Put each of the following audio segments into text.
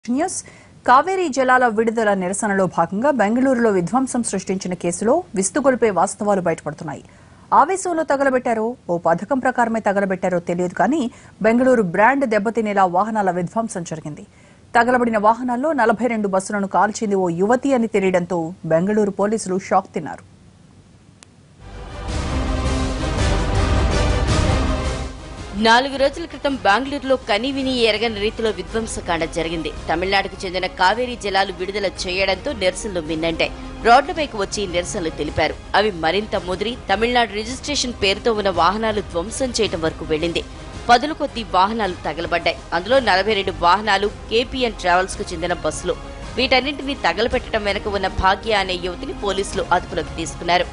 news Kaveri జలాల విడుదల నిరసనలో భాగంగా బెంగళూరులో విధ్వంసం సృష్టించిన కేసులో విస్తుగొలిపే వాస్తవాలు బయటపడుతున్నాయి ఆవేశంలో తగలబెట్టారో ఓ పథకం ప్రకారమే తగలబెట్టారో తెలియదు కానీ బెంగళూరు బ్రాండ్ దెబ్బతినేలా వాహనాల విధ్వంసం జరిగింది తగలబడిన వాహనాల్లో నలభై రెండు బస్సులను కాల్చింది ఓ యువతి అని తెలియడంతో బెంగళూరు పోలీసులు షాక్ తిన్నారు నాలుగు రోజుల క్రితం బెంగళూరులో కనివిని ఎరగని రీతిలో విధ్వంసకాండ జరిగింది తమిళనాడుకు చెందిన కావేరీ జలాలు విడుదల చేయడంతో నిరసనలు మిన్నంటాయి రోడ్లపైకి వచ్చి నిరసనలు తెలిపారు అవి మరింత ముదిరి తమిళనాడు రిజిస్ట్రేషన్ పేరుతో ఉన్న వాహనాలు ధ్వంసం చేయడం వరకు వెళ్లింది పదుల కొద్ది వాహనాలు తగలబడ్డాయి అందులో నలభై రెండు వాహనాలు కేపీఎన్ ట్రావెల్స్ కు చెందిన బస్సులు వీటన్నింటినీ తగలపెట్టడం వెనుక ఉన్న భాగ్య అనే యువతిని పోలీసులు అదుపులోకి తీసుకున్నారు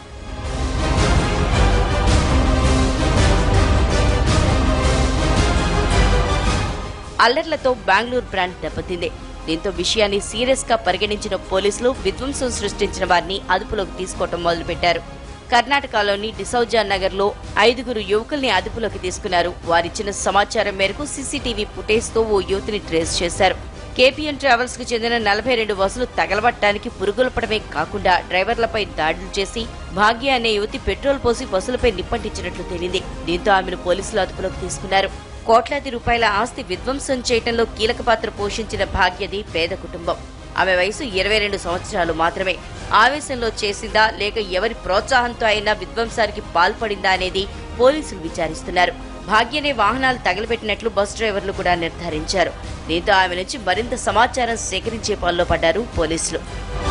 అల్లర్లతో బెంగళూరు బ్రాండ్ దెబ్బతింది దీంతో విషయాన్ని సీరియస్ గా పరిగణించిన పోలీసులు విధ్వంసం సృష్టించిన వారిని అదుపులోకి తీసుకోవటం మొదలుపెట్టారు కర్ణాటకలోని డిసౌజా నగర్ లో ఐదుగురు యువకుల్ని అదుపులోకి తీసుకున్నారు వారిచ్చిన సమాచారం మేరకు సీసీటీవీ ఫుటేజ్ తో ఓ యువతిని ట్రేస్ చేశారు కేపీఎన్ ట్రావెల్స్ కు చెందిన నలభై రెండు బస్సులు తగలబట్టడానికి పురుగులపడమే కాకుండా డ్రైవర్లపై దాడులు చేసి భాగ్య అనే యువతి పెట్రోల్ పోసి బస్సులపై నిప్పంటించినట్లు తేలింది దీంతో ఆమెను పోలీసులు అదుపులోకి తీసుకున్నారు కోట్లాది రూపాయల ఆస్తి విధ్వంసం చేయటంలో కీలక పాత్ర పోషించిన భాగ్యది పేద కుటుంబం ఆమె వయసు ఇరవై రెండు సంవత్సరాలు మాత్రమే ఆవేశంలో చేసిందా లేక ఎవరి ప్రోత్సాహంతో అయినా విధ్వంసానికి పాల్పడిందా అనేది పోలీసులు విచారిస్తున్నారు భాగ్యనే వాహనాలు తగలబెట్టినట్లు బస్ డ్రైవర్లు కూడా నిర్ధారించారు దీంతో ఆమె నుంచి మరింత సమాచారం సేకరించే పనిలో పడ్డారు పోలీసులు